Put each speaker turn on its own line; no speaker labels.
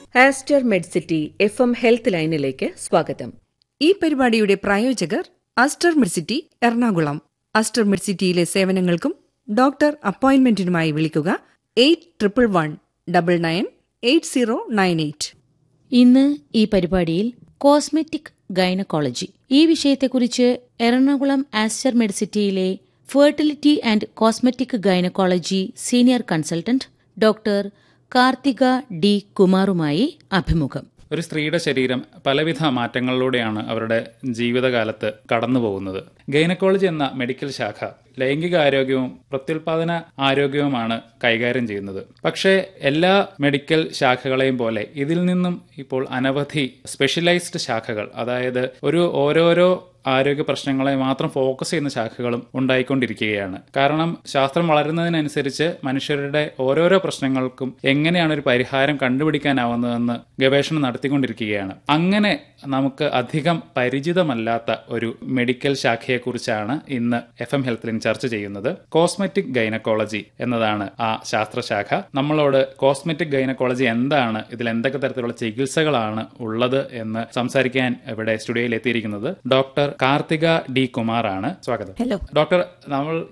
Aster Medcity F M health ലൈനിലേക്ക് സ്വാഗതം
ഈ പരിപാടിയുടെ പ്രായോജകർ അസ്റ്റർ മിഡ്സിറ്റി എറണാകുളം അസ്റ്റർ മിഡ്സിറ്റിയിലെ സേവനങ്ങൾക്കും ഡോക്ടർ അപ്പോയിന്റ്മെന്റിനുമായി വിളിക്കുക eight triple one double nine eight zero nine eight
ഇന്ന് ഈ പരിപാടിയിൽ കോസ്മെറ്റിക് ഗൈനക്കോളജി ഈ വിഷയത്തെക്കുറിച്ച് എറണാകുളം ആസ്റ്റർ മെഡിസിറ്റിയിലെ fertility and cosmetic gynaecology senior consultant doctor Karthika D കുമാറുമായി അഭിമുഖം
ഒരു സ്ത്രീയുടെ ശരീരം പലവിധ മാറ്റങ്ങളിലൂടെയാണ് അവരുടെ ജീവിതകാലത്ത് കടന്നു പോകുന്നത് ഗൈനക്കോളജി എന്ന മെഡിക്കൽ ശാഖ ലൈംഗിക ആരോഗ്യവും പ്രത്യുൽപാദന ആരോഗ്യവുമാണ് കൈകാര്യം ചെയ്യുന്നത് പക്ഷേ എല്ലാ മെഡിക്കൽ ശാഖകളെയും പോലെ ഇതിൽ നിന്നും ഇപ്പോൾ അനവധി സ്പെഷ്യലൈസ്ഡ് ശാഖകൾ അതായത് ഒരു ഓരോരോ ആരോഗ്യ പ്രശ്നങ്ങളെ മാത്രം ഫോക്കസ് ചെയ്യുന്ന ശാഖകളും ഉണ്ടായിക്കൊണ്ടിരിക്കുകയാണ് കാരണം ശാസ്ത്രം വളരുന്നതിനനുസരിച്ച് മനുഷ്യരുടെ ഓരോരോ പ്രശ്നങ്ങൾക്കും എങ്ങനെയാണ് ഒരു പരിഹാരം കണ്ടുപിടിക്കാനാവുന്നതെന്ന് ഗവേഷണം നടത്തിക്കൊണ്ടിരിക്കുകയാണ് അങ്ങനെ നമുക്ക് അധികം പരിചിതമല്ലാത്ത ഒരു മെഡിക്കൽ ശാഖയെക്കുറിച്ചാണ് ഇന്ന് എഫ് എം ഹെൽത്തിൽ ചർച്ച ചെയ്യുന്നത് കോസ്മെറ്റിക് ഗൈനക്കോളജി എന്നതാണ് ആ ശാസ്ത്രശാഖ നമ്മളോട് കോസ്മെറ്റിക് ഗൈനക്കോളജി എന്താണ് ഇതിൽ എന്തൊക്കെ തരത്തിലുള്ള ചികിത്സകളാണ് ഉള്ളത് എന്ന് സംസാരിക്കാൻ ഇവിടെ സ്റ്റുഡിയോയിൽ എത്തിയിരിക്കുന്നത് ഡോക്ടർ കാർത്തിക ഡി കുമാറാണ് സ്വാഗതം
ഹലോ
ഡോക്ടർ നമ്മൾ